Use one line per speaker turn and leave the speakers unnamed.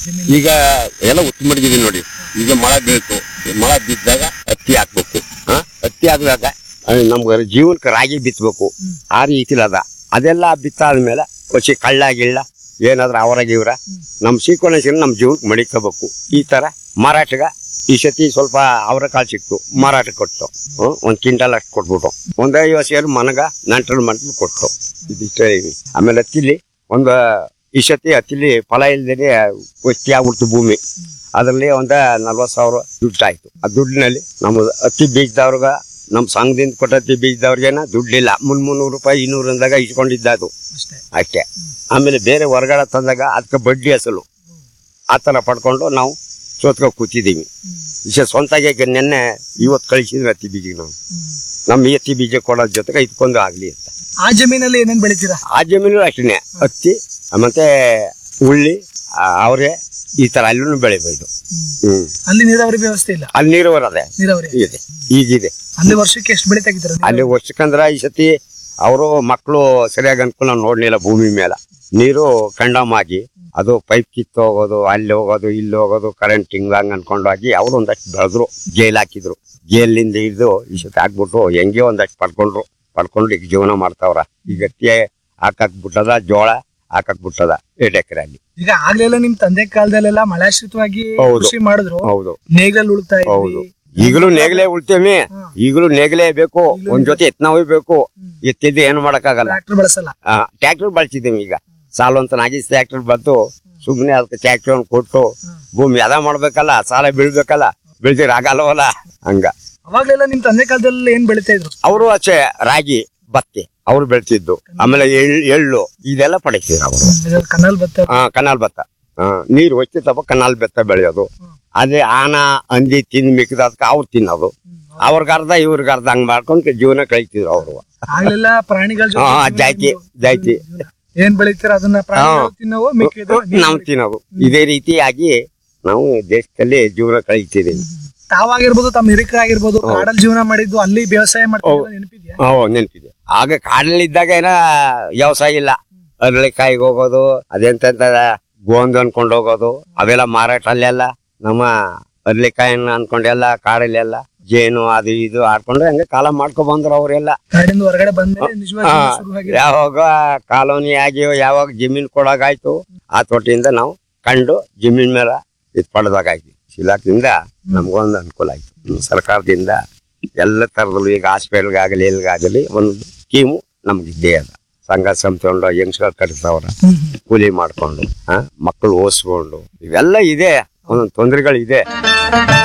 ಈಗ ಎಲ್ಲ ಉತ್ತು ಮಡಗಿದೀವಿ ನೋಡಿ ಈಗ ಮಳೆ ಬೀಳ್ತು ಈ ಮಳೆ ಬಿದ್ದಾಗ ಹತ್ತಿ ಹಾಕ್ಬೇಕು ಹಾ ಹತ್ತಿ ಹಾಕಿದಾಗ ನಮ್ಗೆ ಜೀವನಕ್ಕೆ ರಾಗಿ ಬಿತ್ತಬೇಕು ಆ ರೀತಿಲಿ ಅದ ಅದೆಲ್ಲ ಬಿತ್ತಾದ್ಮೇಲೆ ಹೊಸಿ ಕಳ್ಳ ಗಿಳ್ಳ ಏನಾದ್ರ ಅವರ ಗಿವ್ರ ನಮ್ ಸೀಕ್ವನ್ಸಿನ ನಮ್ ಜೀವನಕ್ಕೆ ಮಡಿಕೋಬೇಕು ಈ ತರ ಮಾರಾಟಗ ಈ ಸತಿ ಸ್ವಲ್ಪ ಅವರ ಕಾಳು ಸಿಕ್ತು ಮಾರಾಟ ಕೊಟ್ಟು ಹ್ಮ್, ಒಂದ್ ಕ್ವಿಂಟಲ್ ಅಷ್ಟು ಕೊಟ್ಬಿಟ್ಟು ಒಂದ್ ಐವತ್ತು ಸೇರು ಮನಗ ನಂಟಲ್ ಮಂಟಲ್ ಕೊಟ್ಟು ಇದಿಷ್ಟೇ ಇವಿ. ಆಮೇಲೆ ಹತ್ತಿಲಿ ಒಂದು ಈ ಸತಿ ಹತ್ತಿಲಿ ಫಲ ಇಲ್ದೇನೆ ವಸ್ತಿ ಆಗ್ಬಿಡ್ತು ಭೂಮಿ ಅದರಲ್ಲಿ ಒಂದ ನಲ್ವತ್ತು ಸಾವಿರ ದುಡ್ಡು ಆಯ್ತು ಆ ದುಡ್ಡಿನಲ್ಲಿ ನಮ್ಮ ಹತ್ತಿ ಬೀಜದವ್ರಿಗ ನಮ್ಮ ಸಂಘದಿಂದ ಕೊಟ್ಟ ಹತ್ತಿ ಬೀಜದವ್ರಿಗೇನ ದುಡ್ಡಿಲ್ಲ ಮುನ್ ಮುನ್ನೂರು ರೂಪಾಯಿ ಇನ್ನೂರು ಅಂದಾಗ ಇಸ್ಕೊಂಡಿದ್ದ ಅದು
ಅಷ್ಟೇ
ಅಷ್ಟೇ ಆಮೇಲೆ ಬೇರೆ ಹೊರಗಡೆ ತಂದಾಗ ಅದಕ್ಕೆ ಬಡ್ಡಿ ಅಸಲು ಆ ಥರ ಪಡ್ಕೊಂಡು ನಾವು ಸೋತ್ಕೊ ಕೂತಿದ್ದೀವಿ ವಿಷಯ ಸ್ವಂತಾಗೆ ನೆನ್ನೆ ಇವತ್ತು ಕಳಿಸಿದ್ರೆ ಹತ್ತಿ ಬೀಜಿಗೆ ನಾವು ನಮ್ಮ ಈ ಹತ್ತಿ ಬೀಜ ಕೊಡೋದ್ ಜೊತೆಗೆ ಇದ್ಕೊಂಡು ಆಗ್ಲಿ ಅಂತ
ಆ ಜಮೀನಲ್ಲಿ ಏನೇನ್ ಬೆಳಿತೀರಾ
ಆ ಜಮೀನು ಅಷ್ಟೇ ಹತ್ತಿ ಮತ್ತೆ ಉಳ್ಳಿ ಅವರೇ ಈ ತರ ಅಲ್ಲೂ ಬೆಳಿಬೋದು ಹ್ಮ್
ಅಲ್ಲಿ ನೀರಾವರಿ ವ್ಯವಸ್ಥೆ ಇಲ್ಲ
ಅಲ್ಲಿ ನೀರು ಬರದೆ
ನೀರಾವರಿ
ಇದೆ ಈಗಿದೆ
ಅಲ್ಲಿ ವರ್ಷಕ್ಕೆ ಎಷ್ಟು ಬೆಳೆ ತೆಗಿತಾರೆ
ಅಲ್ಲಿ ವರ್ಷಕ್ಕಂದ್ರ ಈ ಸತಿ ಅವರು ಮಕ್ಕಳು ಸರಿಯಾಗಿ ಅನುಕೂಲ ನೋಡ್ಲಿಲ್ಲ ಭೂಮಿ ಮೇಲೆ ನೀರು ಕಂಡಮ್ ಆಗಿ ಅದು ಪೈಪ್ ಕಿತ್ತು ಹೋಗೋದು ಅಲ್ಲಿ ಹೋಗೋದು ಇಲ್ಲಿ ಹೋಗೋದು ಕರೆಂಟ್ ಹಿಂಗ ಹಂಗ ಅನ್ಕೊಂಡು ಹೋಗಿ ಅವರು ಒಂದಷ್ಟು ಬೆಳೆದ್ರು ಜೈಲ್ ಹಾಕಿದ್ರು ಜೈಲಿಂದ ಹಿಡಿದು ಈ ಸತಿ ಹಾಕ್ಬಿಟ್ಟು ಹೆಂಗೆ ಒಂದಷ್ಟು ಪಡ್ಕೊಂಡ್ರು ಪಡ್ಕೊಂಡು ಈಗ ಜೀವನ ಮಾಡ್ತಾವ್ರ ಈಗ ಹತ್ತಿ ಹಾಕಕ್ ಬಿಟ್ಟದ ಜೋಳ ಹಾಕಕ್ ಬಿಟ್ಟದ ಏಟ್ ಎಕರೆ ಅಲ್ಲಿ
ಈಗ ಆಗ್ಲೆಲ್ಲ ನಿಮ್ ತಂದೆ ಕಾಲದಲ್ಲೆಲ್ಲ ಮಳೆಶ್ರಿತವಾಗಿ
ಹೌದು.
ಕೃಷಿ ಮಾಡಿದ್ರು
ಹೌದು
ನೇಗ್ಲಲ್ಲಿ ಉಳ್ತಾ
ಹೌದು
ಇದ್ವಿ
ಈಗಲೂ ನೇಗಲೇ ಉಳ್ತೇವೆ
ಹ್ಮ್.
ಈಗಲೂ ನೇಗಲೇ ಬೇಕು ಒಂದ್ ಜೊತೆ ಎತ್ನಾವೇ ಬೇಕು ಎತ್ತಿದ್ದು ಏನು ಮಾಡಕ್ಕಾಗಲ್ಲ
ಟ್ರಾಕ್ಟರ್ ಬಳಸಲ್ಲ
ಟ್ರ್ಯಾಕ್ಟರ್ ಬಳಸಿದ್ದೀವಿ ಈಗ ಸಾಲವಂತನಾಗಿ ಟ್ರ್ಯಾಕ್ಟರ್ ಬಂತು ಸುಮ್ಮನೆ ಅದಕ್ಕೆ ಟ್ರ್ಯಾಕ್ಟರ್ ಕೊಟ್ಟು ಭೂಮಿ ಅದ ಮಾಡ್ಬೇಕಲ್ಲ ಸಾಲ ಬೀಳ್ಬೇಕಲ್ಲ ಬೆಳ್ದಿರ ಆಗಲ್ವಲ್ಲ ಹಂಗ
ಅವಾಗ್ಲೆಲ್ಲ ನಿಮ್ ತಂದೆ ಕಾಲದಲ್ಲಿ ಏನ್ ಬೆಳಿತಾ ಇದ್ರು
ಅವರು ಅಷ್ಟೇ ರಾಗಿ ಭತ್ತಿ ಅವ್ರು ಬೆಳ್ತಿದ್ದು ಆಮೇಲೆ ಎಳ್- ಎಳ್ಳು ಇದೆಲ್ಲ ಪಡಿತಿದ್ರು ಅವರು
ಕನಲ್ ಭತ್ತ
ಕನಾಲ್ ಭತ್ತ ಆ, ನೀರು ಹೊಚ್ಚಿತಪ್ಪ ಕನಾಲ್ ಭತ್ತ ಬೆಳೆಯೋದು ಅದೇ ಆನ ಹಂದಿ ತಿಂದು ಮಿಕ್ಕಿದಕ್ಕೆ ಅವ್ರು ತಿನ್ನೋದು ಅವ್ರಿಗೆ ಅರ್ಧ ಇವ್ರಿಗೆ ಅರ್ಧ ಹಂಗ್ ಮಾಡ್ಕೊಂಡು ಜೀವನ ಕಳಿತಿದ್ರು ಅವರು
ಆಗ್ಲೆಲ್ಲ ಪ್ರಾಣಿಗಳ
ಹಾ
ಜೊತೆ
ಜಾಯ್ತಿ ಜಾಯ್ತಿ
ಏನ್ ಬೆಳಿತೀರ ಅದನ್ನ ಪ್ರಾಣಿಗಳು ತಿನ್ನವು ಮಿಕ್ಕಿದ್ದು ನೀವು
ನಾವು ತಿನ್ನೋದು ಇದೇ ರೀತಿಯಾಗಿ ನಾವು ದೇಶದಲ್ಲಿ ಜೀವನ ಕಳೀತಿದ್ದೀವಿ
ತಾವಾಗಿರ್ಬೋದು ತಮ್ಮ ಹಿರಿಕರಾಗಿರ್ಬೋದು ಕಾಡಲ್ಲಿ ಜೀವನ ಮಾಡಿದ್ದು ಅಲ್ಲಿ ವ್ಯವಸಾಯ ಮಾಡ್ತಿದ್ರು ನೆನಪಿದ್ಯಾ
ಹ್ಞೂ ನೆನಪಿದೆ ಆಗ ಕಾಡಲ್ಲಿದ್ದಾಗ ಏನ ವ್ಯವಸಾಯ ಇಲ್ಲ ಅರಳಿಕಾಯಿಗೆ ಹೋಗೋದು ಅದೆಂತ ಗೋಂದು ಅನ್ಕೊಂಡು ಹೋಗೋದು ಅವೆಲ್ಲ ಮಾರಾಟ ಅಲ್ಲೆಲ್ಲ ನಮ್ಮ ಅರಳಿಕಾಯಿನ ಅನ್ಕೊಂಡೆಲ್ಲ ಕಾಡಲ್ಲೆಲ್ಲ ಜೇನು ಅದು ಇದು ಆಡ್ಕೊಂಡು ಹಂಗೆ ಕಾಲ ಮಾಡ್ಕೊ ಬಂದ್ರು ಅವರೆಲ್ಲ
ಕಾಡಿಂದ ಹೊರಗಡೆ ಬಂದ್ಮೇಲೆ ನಿಜವಾಗಿ ಶುರುವಾಗಿದೆ
ಯಾವಾಗ ಕಾಲೋನಿ ಆಗಿ ಯಾವಾಗ ಜಮೀನ್ ಕೊಡೋಗಾಯ್ತು ಆ ತೋಟದಿಂದ ನಾವು ಕಂಡು ಜಮೀನ್ ಮೇಲೆ ಇದು ಪಡೆದಾಗಾಯ್ತು ಇಲಾಖೆಯಿಂದ ನಮ್ಗೊಂದು ಅನುಕೂಲ ಆಯ್ತು ಹ್ಮ್, ಸರ್ಕಾರದಿಂದ ಎಲ್ಲ ತರದಲ್ಲೂ ಈಗ ಹಾಸ್ಪಿಟಲ್ಗಾಗಲಿ ಎಲ್ಲಿಗಾಗಲಿ ಒಂದು ಸ್ಕೀಮು ನಮ್ಗೆ ಇದ್ದೇ ಅದ ಸಂಘ ಸಂಸ್ಥೆಗೊಂಡು ಹೆಂಗ್ಸ್ಗಳು ಕಟ್ತಾವ್ರ
ಹ್ಮ್ ಹ್ಮ್.
ಕೂಲಿ ಮಾಡ್ಕೊಂಡು ಆ ಮಕ್ಕಳು ಓದಿಸ್ಕೊಂಡು ಇವೆಲ್ಲ ಇದೆ ಒಂದೊಂದು ತೊಂದರೆಗಳಿದೆ